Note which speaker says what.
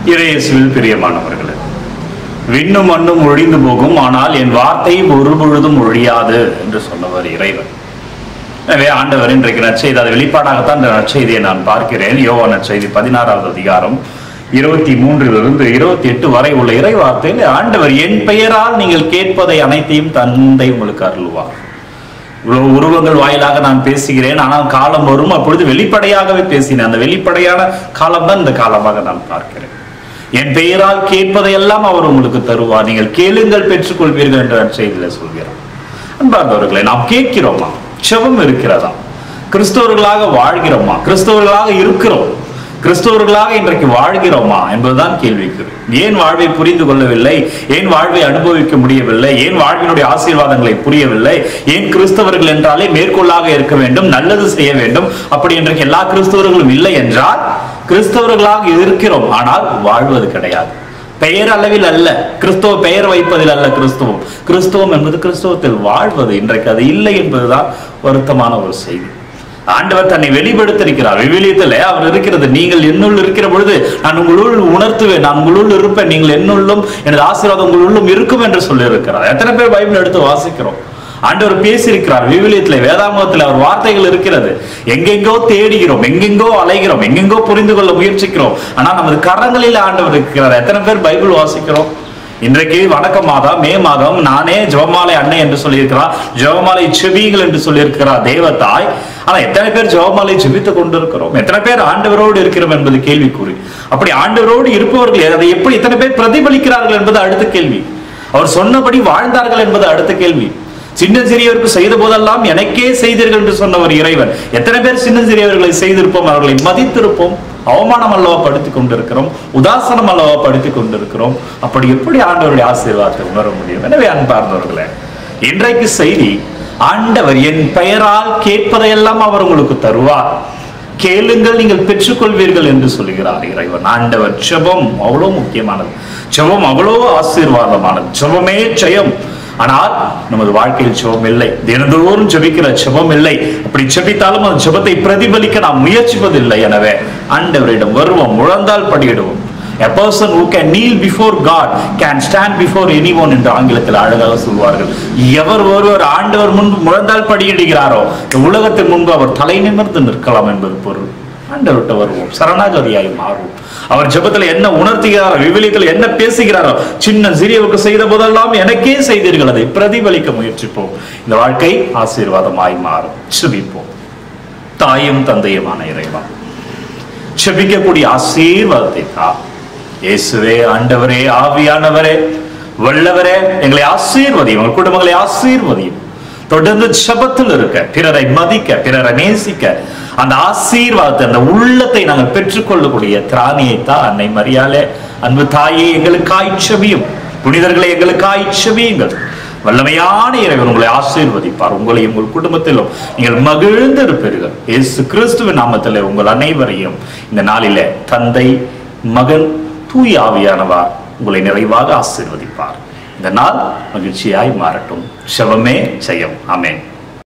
Speaker 1: இறையேசுவில் பிரியமானவர்களே விண்ணும் மண்ணும் ஒழிந்து போகும் ஆனால் என் வார்த்தை ஒரு பொழுதும் ஒழியாது என்று சொன்னவர் இறைவன் எனவே ஆண்டவர் இன்றைக்கு நற்செய்தி அது வெளிப்பாடாகத்தான் இந்த நற்செய்தியை நான் பார்க்கிறேன் யோவா நற்செய்தி பதினாறாவது அதிகாரம் இருபத்தி மூன்றிலிருந்து இருபத்தி எட்டு வரை உள்ள இறை வார்த்தையில் ஆண்டவர் என் பெயரால் நீங்கள் கேட்பதை அனைத்தையும் தந்தை உங்களுக்கு அருள்வார் இவ்வளவு உருவங்கள் வாயிலாக நான் பேசுகிறேன் ஆனால் காலம் வரும் அப்பொழுது வெளிப்படையாகவே பேசினேன் அந்த வெளிப்படையான காலம் தான் இந்த காலமாக நான் பார்க்கிறேன் என் பெயரால் கேட்பதையெல்லாம் அவர் உங்களுக்கு தருவார் நீங்கள் கேளுங்கள் பெற்றுக்கொள்வீர்கள் என்ற செய்தியில சொல்கிறார் அன்பார்ந்தவர்களே நாம் கேட்கிறோமா செவம் இருக்கிறதா கிறிஸ்தவர்களாக வாழ்கிறோமா கிறிஸ்தவர்களாக இருக்கிறோம் கிறிஸ்தவர்களாக இன்றைக்கு வாழ்கிறோமா என்பதுதான் கேள்விக்குறி ஏன் வாழ்வை புரிந்து கொள்ளவில்லை ஏன் வாழ்வை அனுபவிக்க முடியவில்லை ஏன் வாழ்வினுடைய ஆசீர்வாதங்களை புரியவில்லை ஏன் கிறிஸ்தவர்கள் என்றாலே மேற்கொள்ளாக இருக்க வேண்டும் நல்லது செய்ய வேண்டும் அப்படி இன்றைக்கு எல்லா கிறிஸ்தவர்களும் இல்லை என்றால் கிறிஸ்தவர்களாக இருக்கிறோம் ஆனால் வாழ்வது கிடையாது பெயர் அளவில் அல்ல கிறிஸ்தவ பெயர் வைப்பதில் அல்ல கிறிஸ்துவம் கிறிஸ்துவம் என்பது கிறிஸ்தவத்தில் வாழ்வது இன்றைக்கு அது இல்லை என்பதுதான் வருத்தமான ஒரு செய்தி ஆண்டவர் தன்னை வெளிப்படுத்திருக்கிறார் விவிலியத்தில் அவர் இருக்கிறது நீங்கள் என்னுள் இருக்கிற பொழுது நான் உங்களுள் உணர்த்துவேன் நான் உங்களுள் இருப்பேன் நீங்கள் என்னுள்ளும் எனது ஆசீர்வாதம் உங்களுள்ளும் இருக்கும் என்று சொல்லியிருக்கிறார் எத்தனை பேர் பைபிள் எடுத்து வாசிக்கிறோம் ஆண்டவர் பேசியிருக்கிறார் விவிலியத்துல வேதாமத்தில் அவர் வார்த்தைகள் இருக்கிறது எங்கெங்கோ தேடுகிறோம் எங்கெங்கோ அலைகிறோம் எங்கெங்கோ புரிந்து கொள்ள முயற்சிக்கிறோம் ஆனா நமது கரங்களில் ஆண்டவர் இருக்கிறார் எத்தனை பேர் பைபிள் வாசிக்கிறோம் இன்றைக்கு வணக்க மாதம் மே மாதம் நானே ஜெபமாலை அன்னை என்று சொல்லியிருக்கிறார் ஜெபமாலை செவிகள் என்று சொல்லியிருக்கிறார் தேவதாய் ஆனா எத்தனை பேர் ஜெபமாலை ஜெபித்துக் கொண்டிருக்கிறோம் எத்தனை பேர் ஆண்டவரோடு இருக்கிறோம் என்பது கேள்விக்குறி அப்படி ஆண்டவரோடு இருப்பவர்கள் அதை எப்படி எத்தனை பேர் பிரதிபலிக்கிறார்கள் என்பது அடுத்த கேள்வி அவர் சொன்னபடி வாழ்ந்தார்கள் என்பது அடுத்த கேள்வி சின்ன சிறியவருக்கு செய்த போதெல்லாம் எனக்கே செய்தீர்கள் என்று சொன்னவர் இறைவன் எத்தனை பேர் சின்ன சிறியவர்களை செய்திருப்போம் அவர்களை மதித்திருப்போம் அவமானம் அல்லவா படுத்திக் கொண்டிருக்கிறோம் உதாசனம் அல்லவா படுத்திக் கொண்டிருக்கிறோம் அப்படி எப்படி ஆண்டவருடைய ஆசீர்வாதத்தை உணர முடியும் எனவே அன்பார்ந்தவர்களே இன்றைக்கு செய்தி ஆண்டவர் என் பெயரால் கேட்பதையெல்லாம் அவர் உங்களுக்கு தருவார் கேளுங்கள் நீங்கள் பெற்றுக்கொள்வீர்கள் என்று சொல்கிறார் இறைவன் ஆண்டவர் ஜெபம் அவ்வளோ முக்கியமானது ஜெபம் அவ்வளோ ஆசீர்வாதமானது ஜெபமே ஜெயம் ஆனால் நமது வாழ்க்கையில் ஜெபம் இல்லை தினந்தோறும் ஜெபிக்கிற ஜெபம் இல்லை அப்படி ஜெபித்தாலும் அந்த ஜெபத்தை பிரதிபலிக்க நாம் முயற்சிப்பதில்லை எனவே ஆண்டவரிடம் வருவோம் முழந்தால் படியிடுவோம் A person who can kneel before God can stand before anyone என்று ஆங்கிலத்தில் அழகாக சொல்வார்கள் எவர் ஒருவர் ஆண்டவர் முன்பு முழந்தால் படியிடுகிறாரோ இந்த உலகத்தின் முன்பு அவர் தலை நிமிர்ந்து நிற்கலாம் என்பது பொருள் ஆண்டவர்கிட்ட வருவோம் சரணாகதியாய் மாறுவோம் அவர் ஜெபத்துல என்ன உணர்த்துகிறாரோ விவிலியத்தில் என்ன பேசுகிறாரோ சின்ன சிறியவருக்கு செய்த போதெல்லாம் எனக்கே செய்தீர்கள் அதை பிரதிபலிக்க முயற்சிப்போம் இந்த வாழ்க்கை ஆசீர்வாதமாய் மாறும் சுபிப்போம் தாயும் தந்தையுமான இறைவன் செபிக்கக்கூடிய ஆசீர்வாதத்தை தா இயேசுவே ஆண்டவரே ஆவியானவரே வல்லவரே எங்களை ஆசீர்வதியும் உங்கள் குடும்பங்களை ஆசீர்வதியும் தொடர்ந்து ஜபத்தில் இருக்க பிறரை மதிக்க பிறரை நேசிக்க அந்த ஆசீர்வாதத்தை அந்த உள்ளத்தை நாங்கள் பெற்றுக்கொள்ளக்கூடிய திராணியை தான் அன்னை மரியாலே அன்பு தாயே எங்களுக்காய் செபியும் புனிதர்களை எங்களுக்காய் செபியுங்கள் வல்லமையான இறைவன் உங்களை ஆசீர்வதிப்பார் உங்களையும் உங்கள் குடும்பத்திலும் நீங்கள் மகிழ்ந்து இருப்பீர்கள் இயேசு கிறிஸ்துவின் நாமத்திலே உங்கள் அனைவரையும் இந்த நாளிலே தந்தை மகன் தூய் ஆவியானவர் உங்களை நிறைவாக ஆசீர்வதிப்பார் இந்த நாள் மகிழ்ச்சியாய் மாறட்டும் செவமே ஜெயம் ஆமென்